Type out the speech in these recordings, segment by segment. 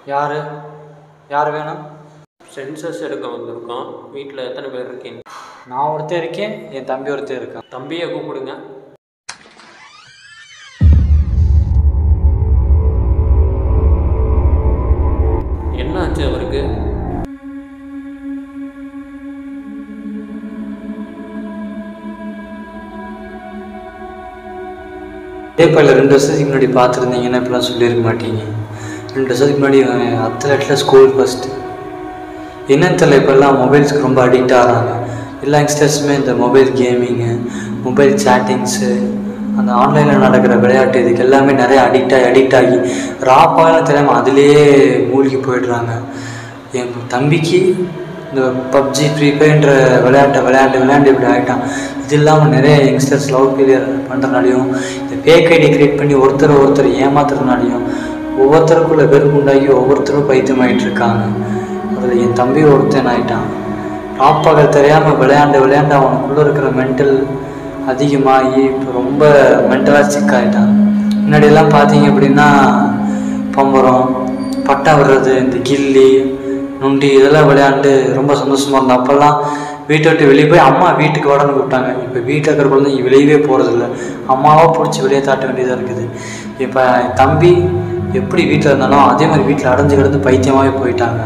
யார் யார் வேணும் சென்சஸ் எடுக்க வந்திருக்கோம் வீட்டில் எத்தனை பேர் இருக்கீங்க நான் ஒருத்தன் இருக்கேன் என் தம்பி ஒருத்தன் இருக்கான் தம்பியை கூப்பிடுங்க என்னாச்சு அவருக்கு பேப்பரில் ரெண்டு வருஷத்துக்கு முன்னாடி பார்த்துருந்தீங்கன்னா இப்படிலாம் சொல்லியிருக்க மாட்டீங்க ரெண்டு வருஷத்துக்கு முன்னாடி அவன் அத்லெட்டில் ஸ்கூல் ஃபஸ்ட்டு என்னன்னு தெரியல இப்போல்லாம் மொபைல்ஸ்க்கு ரொம்ப அடிக்ட் ஆகிறாங்க எல்லா யங்ஸ்டர்ஸுமே இந்த மொபைல் கேமிங்கு மொபைல் சேட்டிங்ஸு அந்த ஆன்லைனில் நடக்கிற விளையாட்டு இதுக்கு எல்லாமே நிறைய அடிக்ட் ஆகி அடிக்ட் ஆகி ராப்பாலாம் தெரியாமல் அதிலேயே மூழ்கி போயிடுறாங்க என் தம்பிக்கு இந்த பப்ஜி ஃப்ரீ ஃபயர்ன்ற விளையாட்டை விளையாண்டு விளையாண்டு இப்படி ஆகிட்டான் இது இல்லாமல் நிறைய யங்ஸ்டர்ஸ் லவ் ஃபெயிலியர் பண்ணுறனாலையும் இந்த ஃபேக் ஐடி கிரியேட் பண்ணி ஒருத்தர் ஒருத்தர் ஏமாத்துறதுனாலையும் ஒவ்வொருத்தருக்குள்ள வெறுப்பு உண்டாகி ஒவ்வொருத்தரும் பைத்தியமாயிட்டு இருக்காங்க அதில் என் தம்பி ஒருத்தன் ஆயிட்டான் ராப்பகல் தெரியாமல் விளையாண்டு விளையாண்டு அவனுக்குள்ளே இருக்கிற மென்டல் அதிகமாகி இப்போ ரொம்ப மென்டலாக சிக் ஆகிட்டான் முன்னாடியெல்லாம் பார்த்தீங்க அப்படின்னா பம்பரம் பட்டா விடுறது இந்த கில்லி நுண்டி இதெல்லாம் விளையாண்டு ரொம்ப சந்தோஷமாக இருந்தோம் அப்போல்லாம் வீட்டை விட்டு வெளியே போய் அம்மா வீட்டுக்கு வாடன்னு கூப்பிட்டாங்க இப்போ வீட்டில் இருக்கிற குழந்தைங்க வெளியவே போகிறதில்ல அம்மாவா பிடிச்சி வெளியே தாட்ட வேண்டியதாக இருக்குது இப்போ என் தம்பி எப்படி வீட்டில் இருந்தாலும் அதே மாதிரி வீட்டில் அடைஞ்சு கிடந்து பைத்தியமாகவே போயிட்டாங்க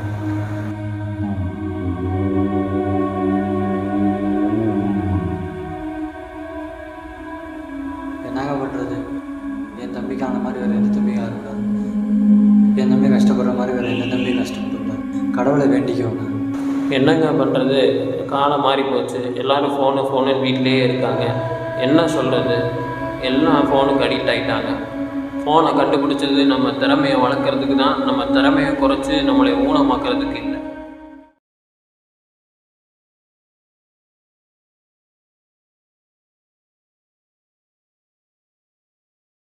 என்னங்க பண்ணுறது என் தம்பிக்கு அந்த மாதிரி வேறு எந்த தம்பியாக இருக்காது என் தம்பி கஷ்டப்படுற மாதிரி வேறு எந்த தம்பி கஷ்டப்படுறாரு கடவுளை வேண்டிக்கோங்க என்னங்க பண்ணுறது காலம் மாறி போச்சு எல்லாரும் ஃபோனு ஃபோனு வீட்டிலேயே இருக்காங்க என்ன சொல்கிறது எல்லாம் ஃபோனுக்கு அடிக்ட் ஆகிட்டாங்க ஃபோனை கண்டுபிடிச்சது நம்ம திறமையை வளர்க்குறதுக்கு தான் நம்ம திறமையை குறைச்சி நம்மளை ஊனமாக்குறதுக்கு இல்லை